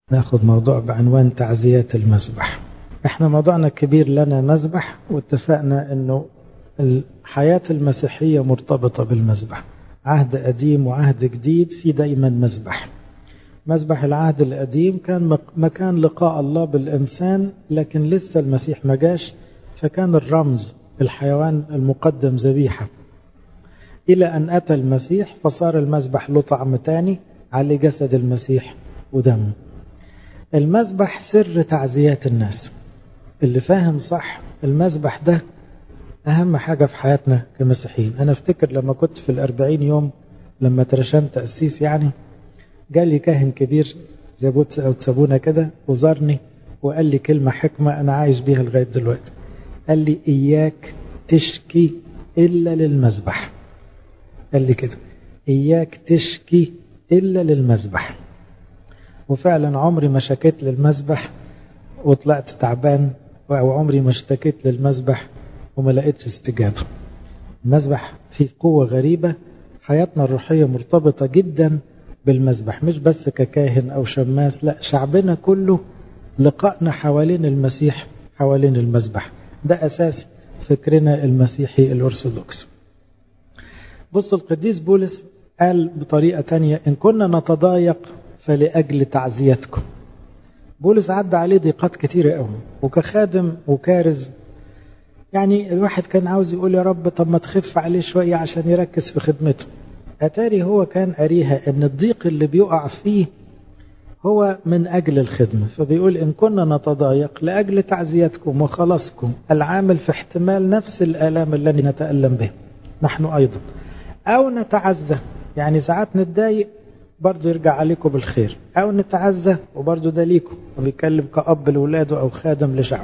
ناخد موضوع بعنوان تعزيات المذبح احنا موضوعنا الكبير لنا مذبح واتفقنا انه الحياة المسيحية مرتبطة بالمذبح عهد قديم وعهد جديد في دايما مذبح مذبح العهد القديم كان مكان لقاء الله بالإنسان لكن لسه المسيح ما جاش فكان الرمز الحيوان المقدم ذبيحة إلى أن أتى المسيح فصار المذبح له طعم تاني على جسد المسيح ودمه المذبح سر تعزيات الناس اللي فاهم صح المذبح ده أهم حاجة في حياتنا كمسيحيين أنا أفتكر لما كنت في الأربعين يوم لما ترشمت تأسيس يعني جالي كاهن كبير زي أو تسابونا كده وزارني وقال لي كلمة حكمة أنا عايش بيها لغاية دلوقتي قال لي إياك تشكي إلا للمذبح قال لي كده إياك تشكي إلا للمذبح وفعلا عمري ما شكيت للمذبح وطلعت تعبان وعمري ما اشتكيت للمذبح وما لقيتش استجابة المذبح فيه قوة غريبة حياتنا الروحية مرتبطة جدا بالمذبح مش بس ككاهن أو شماس لا شعبنا كله لقائنا حوالين المسيح حوالين المذبح ده أساس فكرنا المسيحي الأرثوذكس بص القديس بولس قال بطريقة تانية إن كنا نتضايق فلأجل تعزيتكم بولس عدى عليه ضيقات كتيرة قوي وكخادم وكارز يعني الواحد كان عاوز يقول يا رب طب ما تخف عليه شوية عشان يركز في خدمته أتاري هو كان قريها أن الضيق اللي بيقع فيه هو من أجل الخدمة فبيقول إن كنا نتضايق لأجل تعزيتكم وخلاصكم العامل في احتمال نفس الآلام التي نتألم به نحن أيضا أو نتعزى يعني ساعات نتضايق برضه يرجع عليكم بالخير أو نتعزى وبرضه ده ليكم وبيتكلم كأب لولاده أو خادم لشعبه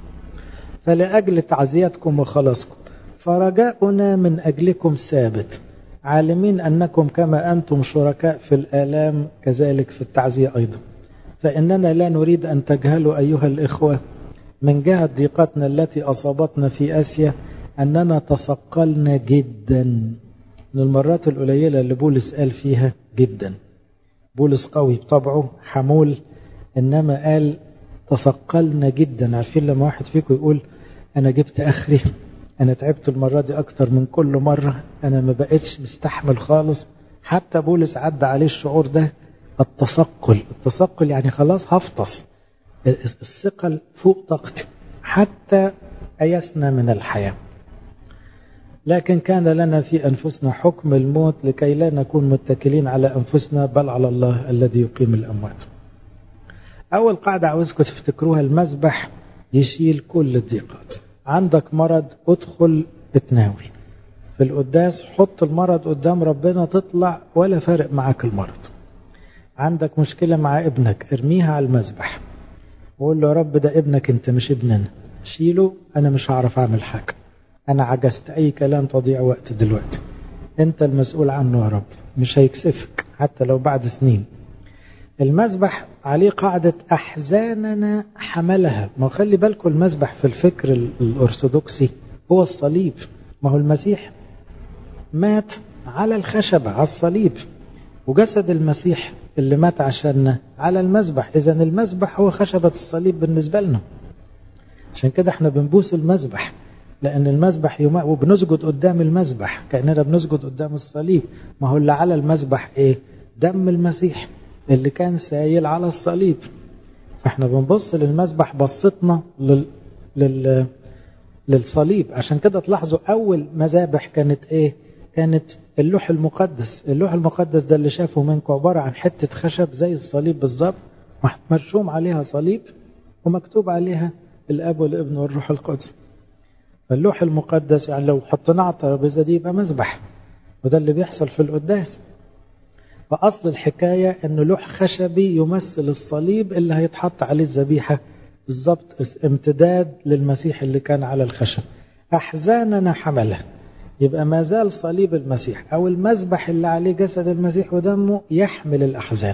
فلأجل تعزيتكم وخلاصكم فرجاؤنا من أجلكم ثابت عالمين أنكم كما أنتم شركاء في الآلام كذلك في التعزية أيضا فإننا لا نريد أن تجهلوا أيها الإخوة من جهة ضيقتنا التي أصابتنا في آسيا أننا تثقلنا جدا من المرات القليلة اللي بولس قال فيها جدا بولس قوي بطبعه حمول إنما قال تثقلنا جدا عارفين لما واحد فيكم يقول أنا جبت آخري أنا تعبت المرة دي أكتر من كل مرة أنا ما بقتش مستحمل خالص حتى بولس عدى عليه الشعور ده التثقل التثقل يعني خلاص هفطس الثقل فوق طاقتي حتى أيسنا من الحياة لكن كان لنا في أنفسنا حكم الموت لكي لا نكون متكلين على أنفسنا بل على الله الذي يقيم الأموات أول قاعدة عاوزكم تفتكروها المذبح يشيل كل الضيقات عندك مرض ادخل اتناول في القداس حط المرض قدام ربنا تطلع ولا فارق معاك المرض عندك مشكلة مع ابنك ارميها على المذبح وقول له يا رب ده ابنك انت مش ابننا شيله انا مش هعرف اعمل حاجة انا عجزت اي كلام تضيع وقت دلوقتي انت المسؤول عنه يا رب مش هيكسفك حتى لو بعد سنين المذبح عليه قاعدة أحزاننا حملها ما خلي بالكم المذبح في الفكر الأرثوذكسي هو الصليب ما هو المسيح مات على الخشبة على الصليب وجسد المسيح اللي مات عشاننا على المذبح إذا المذبح هو خشبة الصليب بالنسبة لنا عشان كده احنا بنبوس المذبح لأن المذبح يوم وبنسجد قدام المذبح كأننا بنسجد قدام الصليب ما هو اللي على المذبح إيه دم المسيح اللي كان سايل على الصليب فاحنا بنبص للمذبح بصتنا لل... لل... للصليب عشان كده تلاحظوا اول مذابح كانت ايه كانت اللوح المقدس اللوح المقدس ده اللي شافه منكم عبارة عن حتة خشب زي الصليب بالظبط مرسوم عليها صليب ومكتوب عليها الاب والابن والروح القدس فاللوح المقدس يعني لو حطيناه على الترابيزه دي يبقى مذبح وده اللي بيحصل في القداس فأصل الحكاية أن لوح خشبي يمثل الصليب اللي هيتحط عليه الذبيحة بالضبط امتداد للمسيح اللي كان على الخشب أحزاننا حملها يبقى ما زال صليب المسيح أو المذبح اللي عليه جسد المسيح ودمه يحمل الأحزان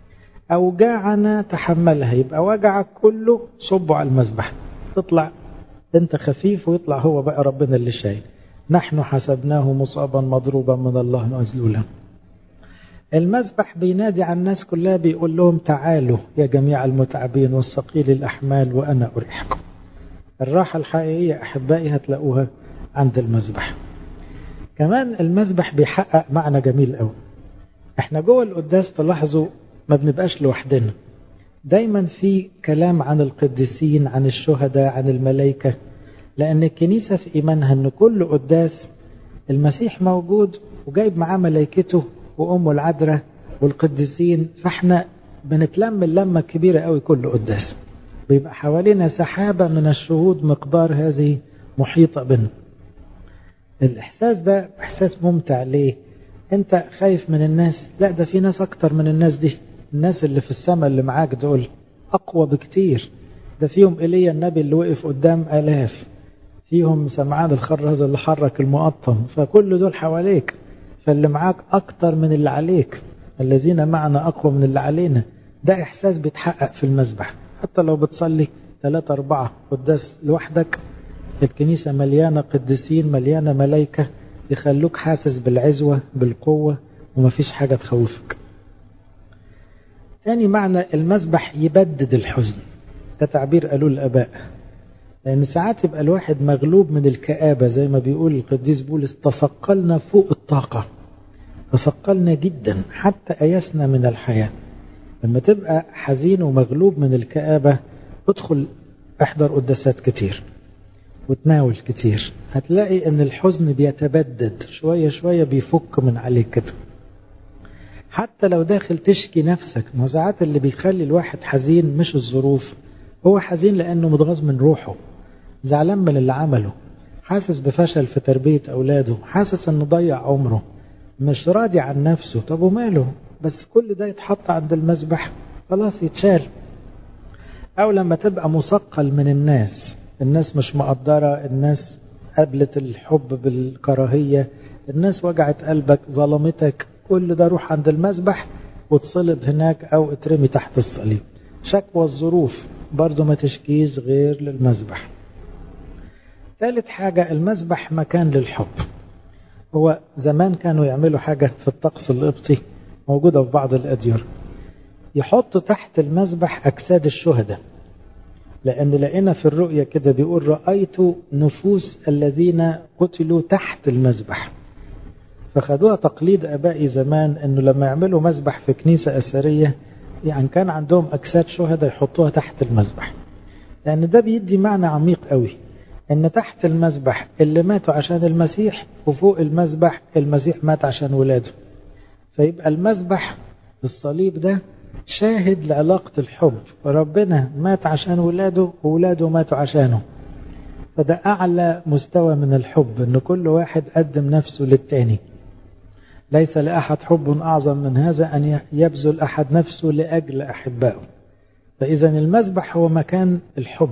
أوجاعنا تحملها يبقى وجعك كله صبه على المذبح تطلع أنت خفيف ويطلع هو بقى ربنا اللي شايل نحن حسبناه مصابا مضروبا من الله مذلولا المسبح بينادي على الناس كلها بيقول لهم تعالوا يا جميع المتعبين والثقيل الأحمال وأنا أريحكم الراحة الحقيقية أحبائي هتلاقوها عند المسبح كمان المسبح بيحقق معنى جميل قوي احنا جوه القداس تلاحظوا ما بنبقاش لوحدنا دايما في كلام عن القديسين عن الشهداء عن الملائكة لأن الكنيسة في إيمانها أن كل قداس المسيح موجود وجايب معاه ملائكته وأمه العذراء والقديسين فاحنا بنتلم اللمة كبيرة قوي كل قداس بيبقى حوالينا سحابة من الشهود مقدار هذه محيطة بنا الإحساس ده إحساس ممتع ليه أنت خايف من الناس لا ده في ناس أكتر من الناس دي الناس اللي في السماء اللي معاك دول أقوى بكتير ده فيهم إيليا النبي اللي وقف قدام آلاف فيهم سمعان الخرز اللي حرك المقطم فكل دول حواليك فاللي معاك أكتر من اللي عليك الذين معنا أقوى من اللي علينا ده إحساس بيتحقق في المسبح حتى لو بتصلي ثلاثة أربعة قداس لوحدك الكنيسة مليانة قديسين مليانة ملايكة يخلوك حاسس بالعزوة بالقوة ومفيش حاجة تخوفك تاني معنى المسبح يبدد الحزن ده تعبير قالوا الآباء لأن ساعات يبقى الواحد مغلوب من الكآبة زي ما بيقول القديس بولس تثقلنا فوق الطاقة تثقلنا جدا حتى أيسنا من الحياة لما تبقى حزين ومغلوب من الكآبة ادخل احضر قداسات كتير وتناول كتير هتلاقي ان الحزن بيتبدد شوية شوية بيفك من عليك كده حتى لو داخل تشكي نفسك ما ساعات اللي بيخلي الواحد حزين مش الظروف هو حزين لانه متغاظ من روحه زعلان من اللي عمله حاسس بفشل في تربية اولاده حاسس انه ضيع عمره مش راضي عن نفسه طب وماله بس كل ده يتحط عند المسبح خلاص يتشال او لما تبقى مثقل من الناس الناس مش مقدرة الناس قبلت الحب بالكراهية الناس وجعت قلبك ظلمتك كل ده روح عند المسبح وتصلب هناك او اترمي تحت الصليب شكوى الظروف برضو ما تشكيش غير للمسبح ثالث حاجة المسبح مكان للحب هو زمان كانوا يعملوا حاجة في الطقس القبطي موجودة في بعض الأديرة يحطوا تحت المسبح أجساد الشهداء لأن لقينا في الرؤية كده بيقول رأيت نفوس الذين قتلوا تحت المسبح فخدوها تقليد أبائي زمان أنه لما يعملوا مسبح في كنيسة أثرية يعني كان عندهم أجساد شهداء يحطوها تحت المسبح لأن ده بيدي معنى عميق قوي أن تحت المسبح اللي ماتوا عشان المسيح وفوق المسبح المسيح مات عشان ولاده فيبقى المسبح الصليب ده شاهد لعلاقة الحب ربنا مات عشان ولاده وولاده ماتوا عشانه فده أعلى مستوى من الحب أن كل واحد قدم نفسه للتاني ليس لأحد حب أعظم من هذا أن يبذل أحد نفسه لأجل أحبائه فإذا المسبح هو مكان الحب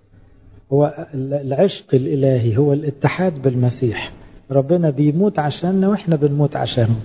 هو العشق الإلهي هو الاتحاد بالمسيح ربنا بيموت عشاننا وإحنا بنموت عشانه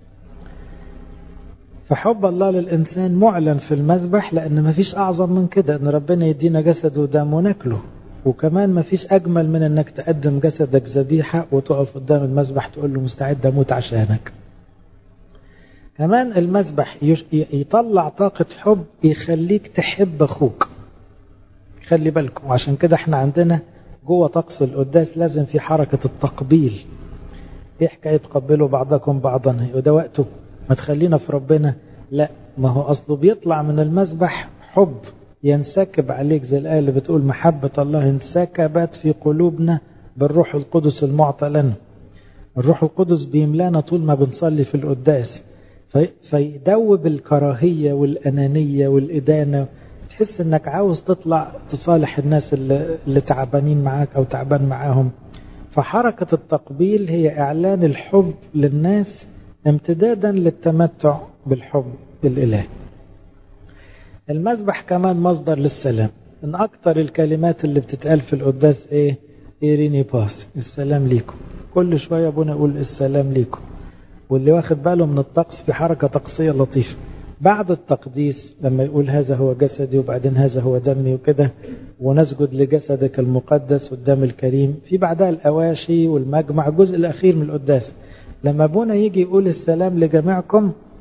فحب الله للإنسان معلن في المذبح لأن ما فيش أعظم من كده أن ربنا يدينا جسد ودم وناكله وكمان ما فيش أجمل من أنك تقدم جسدك ذبيحة وتقف قدام المذبح تقول له مستعد أموت عشانك كمان المذبح يطلع طاقة حب يخليك تحب أخوك خلي بالكم عشان كده احنا عندنا جوه طقس القداس لازم في حركة التقبيل ايه حكاية تقبلوا بعضكم بعضا وده وقته ما تخلينا في ربنا لا ما هو أصله بيطلع من المسبح حب ينسكب عليك زي الآية اللي بتقول محبة الله انسكبت في قلوبنا بالروح القدس المعطى لنا الروح القدس بيملانا طول ما بنصلي في القداس في فيدوب الكراهية والأنانية والإدانة تحس انك عاوز تطلع تصالح الناس اللي, اللي تعبانين معاك او تعبان معاهم فحركة التقبيل هي اعلان الحب للناس امتدادا للتمتع بالحب الالهي المسبح كمان مصدر للسلام من اكتر الكلمات اللي بتتقال في القداس ايه ايريني باس السلام ليكم كل شوية ابونا يقول السلام ليكم واللي واخد باله من الطقس في حركة طقسية لطيفة بعد التقديس لما يقول هذا هو جسدي وبعدين هذا هو دمي وكده ونسجد لجسدك المقدس والدم الكريم في بعدها الأواشي والمجمع الجزء الأخير من القداس لما أبونا يجي يقول السلام لجميعكم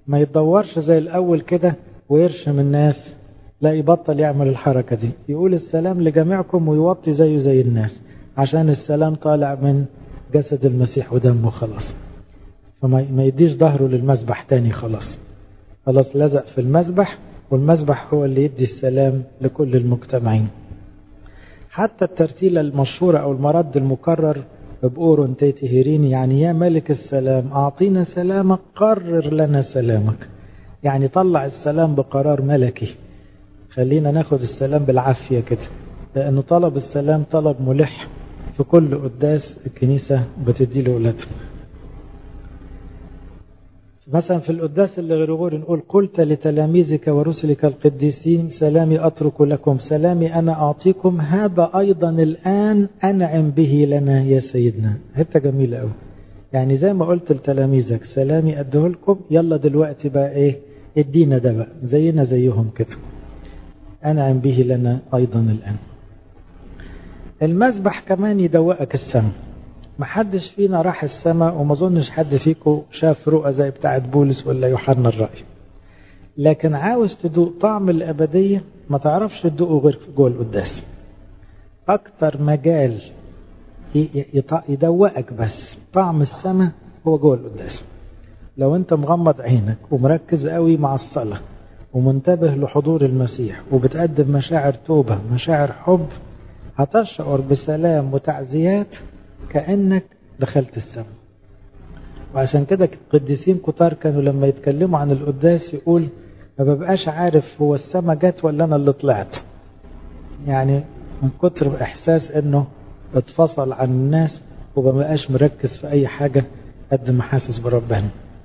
ما يتدورش زي الأول كده ويرشم الناس لا يبطل يعمل الحركة دي يقول السلام لجميعكم ويوطي زيه زي الناس عشان السلام طالع من جسد المسيح ودمه خلاص فما يديش ظهره للمسبح تاني خلاص خلاص لزق في المسبح والمسبح هو اللي يدي السلام لكل المجتمعين حتى الترتيلة المشهورة أو المرد المكرر بأورون تيتي هيريني يعني يا ملك السلام أعطينا سلامك قرر لنا سلامك يعني طلع السلام بقرار ملكي خلينا ناخد السلام بالعافية كده لأنه طلب السلام طلب ملح في كل قداس الكنيسة بتدي له أولادها مثلا في القداس اللي غير نقول قلت لتلاميذك ورسلك القديسين سلامي أترك لكم سلامي أنا أعطيكم هذا أيضا الآن أنعم به لنا يا سيدنا حتة جميلة أوي يعني زي ما قلت لتلاميذك سلامي أديه لكم يلا دلوقتي بقى إيه ادينا ده بقى زينا زيهم كده أنعم به لنا أيضا الآن المسبح كمان يدوقك السماء محدش فينا راح السماء وما اظنش حد فيكم شاف رؤى زي بتاعت بولس ولا يوحنا الرأي لكن عاوز تدوق طعم الأبدية ما تعرفش تدوقه غير جوه القداس أكتر مجال يدوقك بس طعم السماء هو جوه القداس لو انت مغمض عينك ومركز قوي مع الصلاة ومنتبه لحضور المسيح وبتقدم مشاعر توبة مشاعر حب هتشعر بسلام وتعزيات كأنك دخلت السماء وعشان كده القديسين كتار كانوا لما يتكلموا عن القداس يقول ما ببقاش عارف هو السماء جت ولا انا اللي طلعت يعني من كتر احساس انه اتفصل عن الناس ومبقاش مركز في اي حاجة قد ما حاسس بربنا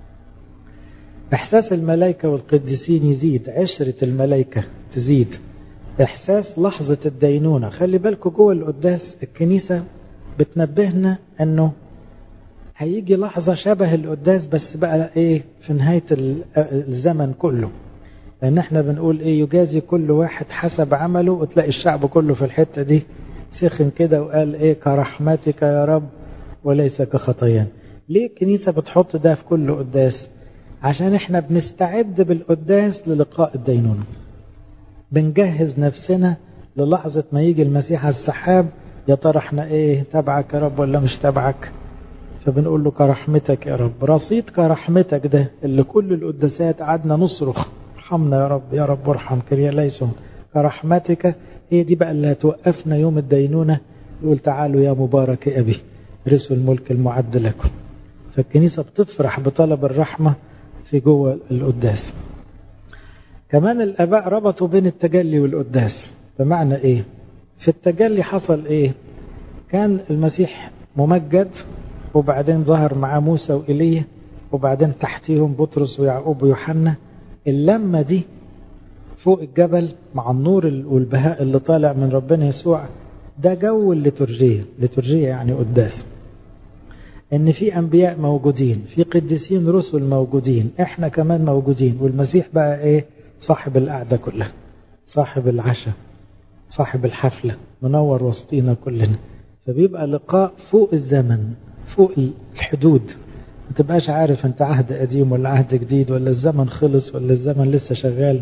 احساس الملائكة والقديسين يزيد عشرة الملائكة تزيد احساس لحظة الدينونة خلي بالكم جوه القداس الكنيسة بتنبهنا انه هيجي لحظة شبه القداس بس بقى ايه في نهاية الزمن كله لان احنا بنقول ايه يجازي كل واحد حسب عمله وتلاقي الشعب كله في الحتة دي سخن كده وقال ايه كرحمتك يا رب وليس كخطيان ليه الكنيسة بتحط ده في كل قداس عشان احنا بنستعد بالقداس للقاء الدينونة بنجهز نفسنا للحظة ما يجي المسيح على السحاب يا ترى احنا ايه تبعك يا رب ولا مش تبعك فبنقول له كرحمتك يا رب رصيد كرحمتك ده اللي كل القداسات قعدنا نصرخ ارحمنا يا رب يا رب ارحم كريا ليسهم كرحمتك هي دي بقى اللي هتوقفنا يوم الدينونة يقول تعالوا يا مبارك أبي رسوا الملك المعد لكم فالكنيسة بتفرح بطلب الرحمة في جوه القداس كمان الآباء ربطوا بين التجلي والقداس بمعنى إيه في التجلي حصل إيه كان المسيح ممجد وبعدين ظهر مع موسى وإيليا وبعدين تحتيهم بطرس ويعقوب ويوحنا اللمة دي فوق الجبل مع النور والبهاء اللي طالع من ربنا يسوع ده جو الليتورجية الليتورجية يعني قداس ان في انبياء موجودين في قديسين رسل موجودين احنا كمان موجودين والمسيح بقى ايه صاحب القعدة كلها صاحب العشاء صاحب الحفلة منور وسطينا كلنا فبيبقى لقاء فوق الزمن فوق الحدود ما تبقاش عارف انت عهد قديم ولا عهد جديد ولا الزمن خلص ولا الزمن لسه شغال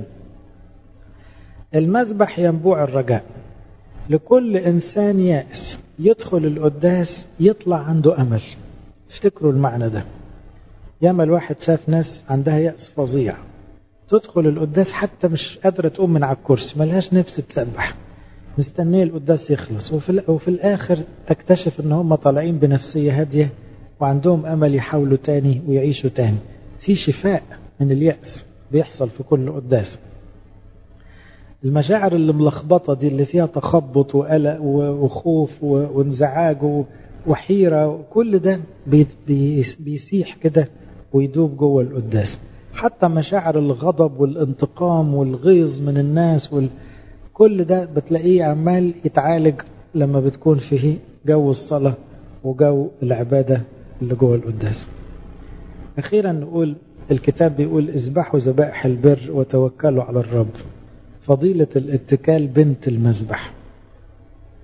المذبح ينبوع الرجاء لكل إنسان يائس يدخل القداس يطلع عنده أمل افتكروا المعنى ده ياما الواحد شاف ناس عندها يأس فظيع تدخل القداس حتى مش قادرة تقوم من على الكرسي ملهاش نفس تسبح مستنية القداس يخلص وفي, وفي الآخر تكتشف ان هم طالعين بنفسية هادية وعندهم أمل يحاولوا تاني ويعيشوا تاني في شفاء من اليأس بيحصل في كل قداس المشاعر اللي ملخبطة دي اللي فيها تخبط وقلق وخوف وانزعاج وحيرة كل ده بيسيح كده ويدوب جوه القداس حتى مشاعر الغضب والانتقام والغيظ من الناس وال... كل ده بتلاقيه عمال يتعالج لما بتكون فيه جو الصلاة وجو العبادة اللي جوه القداس أخيرا نقول الكتاب بيقول اذبحوا ذبائح البر وتوكلوا على الرب فضيلة الاتكال بنت المذبح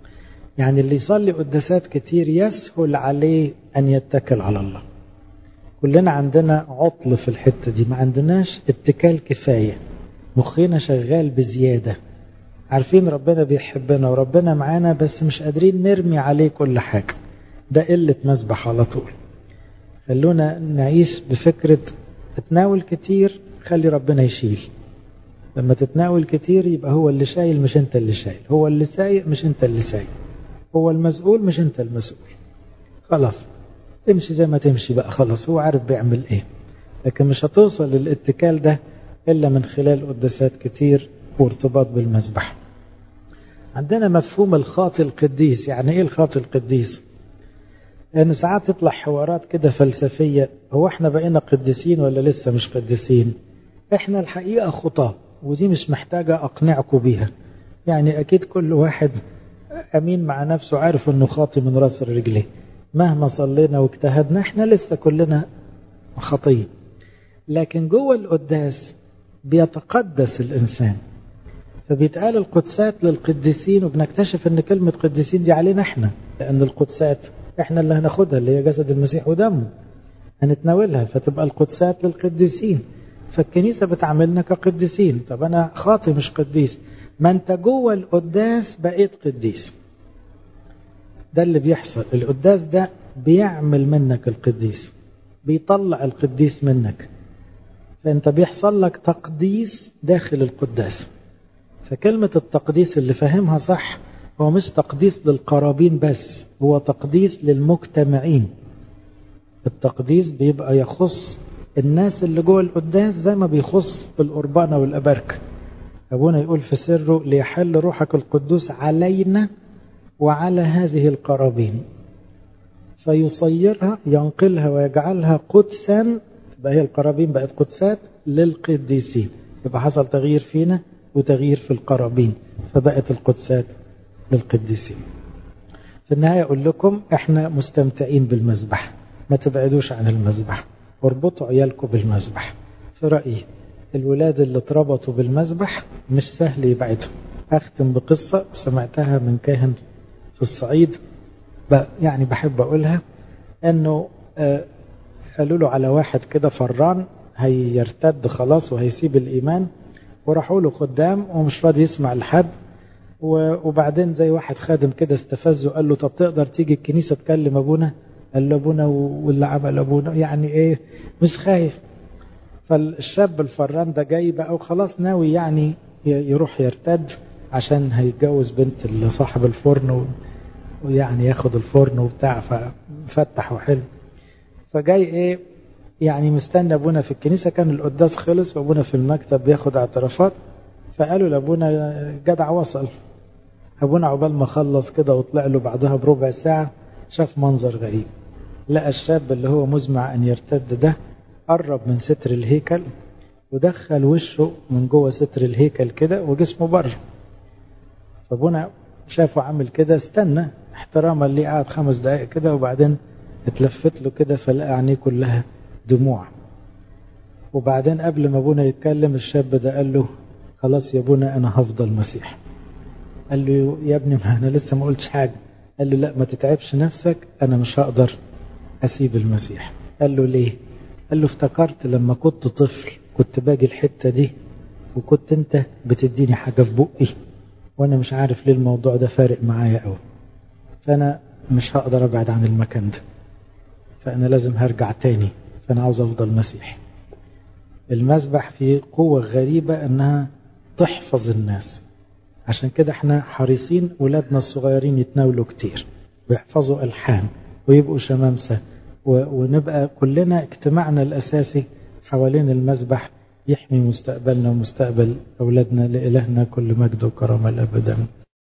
يعني اللي يصلي قداسات كتير يسهل عليه أن يتكل على الله كلنا عندنا عطل في الحتة دي ما عندناش اتكال كفاية مخنا شغال بزيادة عارفين ربنا بيحبنا وربنا معانا بس مش قادرين نرمي عليه كل حاجة ده قلة مسبح على طول خلونا نعيش بفكرة تتناول كتير خلي ربنا يشيل لما تتناول كتير يبقى هو اللي شايل مش انت اللي شايل هو اللي سايق مش انت اللي سايق هو المسؤول مش انت المسؤول خلاص تمشي زي ما تمشي بقى خلاص هو عارف بيعمل ايه لكن مش هتوصل للاتكال ده الا من خلال قداسات كتير وارتباط بالمسبح عندنا مفهوم الخاطي القديس يعني ايه الخاطي القديس لان ساعات تطلع حوارات كده فلسفية هو احنا بقينا قديسين ولا لسه مش قديسين احنا الحقيقة خطاة ودي مش محتاجة اقنعكم بيها يعني اكيد كل واحد امين مع نفسه عارف انه خاطي من راس رجليه مهما صلينا واجتهدنا احنا لسه كلنا خطيه لكن جوه القداس بيتقدس الانسان فبيتقال القدسات للقديسين وبنكتشف ان كلمة قديسين دي علينا احنا لان القدسات احنا اللي هناخدها اللي هي جسد المسيح ودمه هنتناولها فتبقى القدسات للقديسين فالكنيسة بتعاملنا كقديسين طب انا خاطي مش قديس ما انت جوه القداس بقيت قديس ده اللي بيحصل القداس ده بيعمل منك القديس بيطلع القديس منك فانت بيحصل لك تقديس داخل القداس فكلمة التقديس اللي فاهمها صح هو مش تقديس للقرابين بس هو تقديس للمجتمعين التقديس بيبقى يخص الناس اللي جوه القداس زي ما بيخص القربانة والأبركة أبونا يقول في سره ليحل روحك القدوس علينا وعلى هذه القرابين فيصيرها ينقلها ويجعلها قدسا تبقى هي القرابين بقت قدسات للقديسين يبقى حصل تغيير فينا وتغيير في القرابين فبقت القدسات للقديسين في النهاية أقول لكم إحنا مستمتعين بالمذبح ما تبعدوش عن المذبح واربطوا عيالكم بالمذبح في رأيي الولاد اللي اتربطوا بالمذبح مش سهل يبعدوا أختم بقصة سمعتها من كاهن في الصعيد يعني بحب أقولها أنه قالوا له على واحد كده فران هيرتد خلاص وهيسيب الإيمان وراحوا له خدام ومش راضي يسمع لحد وبعدين زي واحد خادم كده استفزه قال له طب تقدر تيجي الكنيسة تكلم أبونا قال له أبونا واللي عمل أبونا يعني إيه مش خايف فالشاب الفران ده جاي بقى وخلاص ناوي يعني يروح يرتد عشان هيتجوز بنت صاحب الفرن ويعني ياخد الفرن وبتاع ففتح وحلو فجاي ايه يعني مستني ابونا في الكنيسة كان القداس خلص وابونا في المكتب بياخد اعترافات فقالوا لابونا جدع وصل ابونا عقبال ما خلص كده وطلع له بعدها بربع ساعة شاف منظر غريب لقى الشاب اللي هو مزمع ان يرتد ده قرب من ستر الهيكل ودخل وشه من جوه ستر الهيكل كده وجسمه بره فابونا شافه عامل كده استنى احتراما ليه قعد خمس دقائق كده وبعدين اتلفت له كده فلقى عينيه كلها دموع وبعدين قبل ما ابونا يتكلم الشاب ده قال له خلاص يا ابونا انا هفضل مسيح قال له يا ابني ما انا لسه ما قلتش حاجه قال له لا ما تتعبش نفسك انا مش هقدر اسيب المسيح قال له ليه قال له افتكرت لما كنت طفل كنت باجي الحته دي وكنت انت بتديني حاجه في بقي وانا مش عارف ليه الموضوع ده فارق معايا قوي فانا مش هقدر ابعد عن المكان ده فانا لازم هرجع تاني فانا عاوز افضل مسيحي المسبح فيه قوة غريبة انها تحفظ الناس عشان كده احنا حريصين ولادنا الصغيرين يتناولوا كتير ويحفظوا الحان ويبقوا شمامسة ونبقى كلنا اجتماعنا الاساسي حوالين المسبح يحمي مستقبلنا ومستقبل اولادنا لالهنا كل مجد وكرامه الابدا